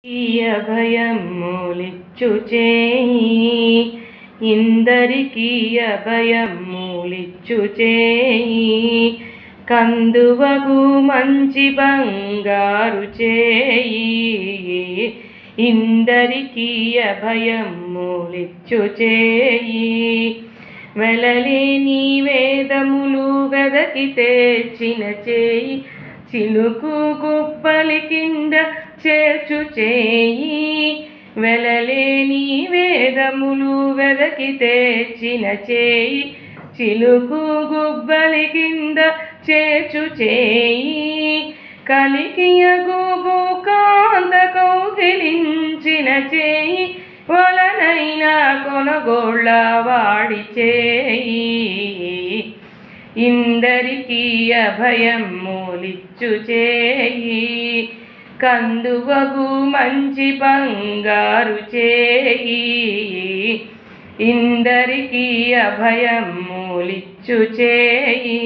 అభయములిచ్చు చేయి ఇందరికీ అభయములిచ్చు చేయి కందువగు మంచి బంగారు చేయి ఇందరికీ అభయములిచ్చు చేయి వెలలేని వేదములు వెదకి తెచ్చిన చేయి చిలుకు గుప్పలి కింద చేర్చు చేయి వెలలేని వేదములు వెదకి తెచ్చిన చేయి చిలుకు గుబ్బలి కింద చేర్చు చేయి కలికియగు కాంత కౌగిలించిన చేయి వలనైనా కొనగోళ్ళ వాడి చేయి ఇందరికీ అభయం మూలిచ్చు చేయి కందువగు మంచి బంగారు చేయి ఇందరికీ అభయం మూలిచ్చు చేయి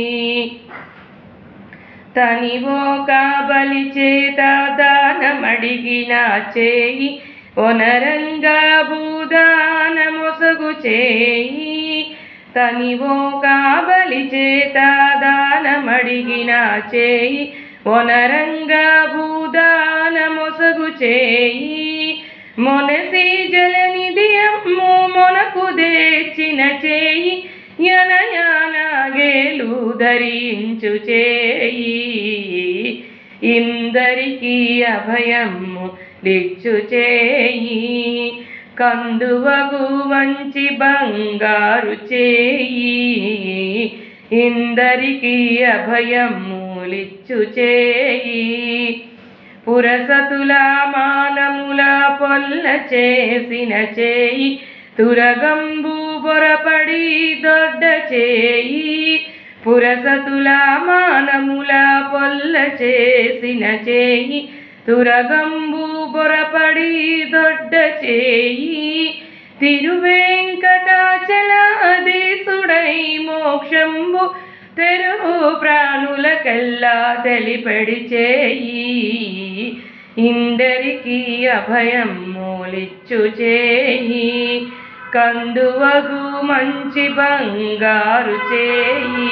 తనివో కాబలి చేత దానమడిగిన చేయి ఒనరంగా భూదాన మొసగు చేయి తనివో కాబలి చేత దానమడిగిన చేయి ఒనరంగా భూదాన మొసగు చేయి మొనసి జలనిధియమ్ము మొనకు దేచిన చేయి యనయానాగేలు ధరించు చేయి ఇందరికీ అభయము లిచ్చు చేయి కందువగు మంచి బంగారు చేయి ఇందరికీ అభయములిచ్చు చేయి పురసతుల మానముల పొల్ల చేసిన చేయి తురగంబు బొరపడి దొడ్డ చేయి పురసతుల మానముల పొల్ల చేసిన చేయి తురగంబు బొరపడి దొడ్డ చేయి తిరువెంకటాచలాదీసుడై మోక్షంబు తెరువు ప్రాణులకెల్లా తెలిపడి చేయి ఇందరికీ అభయం మూలిచ్చు చేయి కందువగు మంచి బంగారు చేయి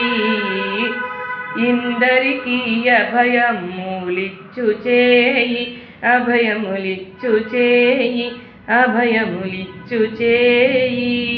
ఇందరికీ అభయములిచ్చు చేయి అభయములిచ్చు చేయి అభయములిచ్చు చేయి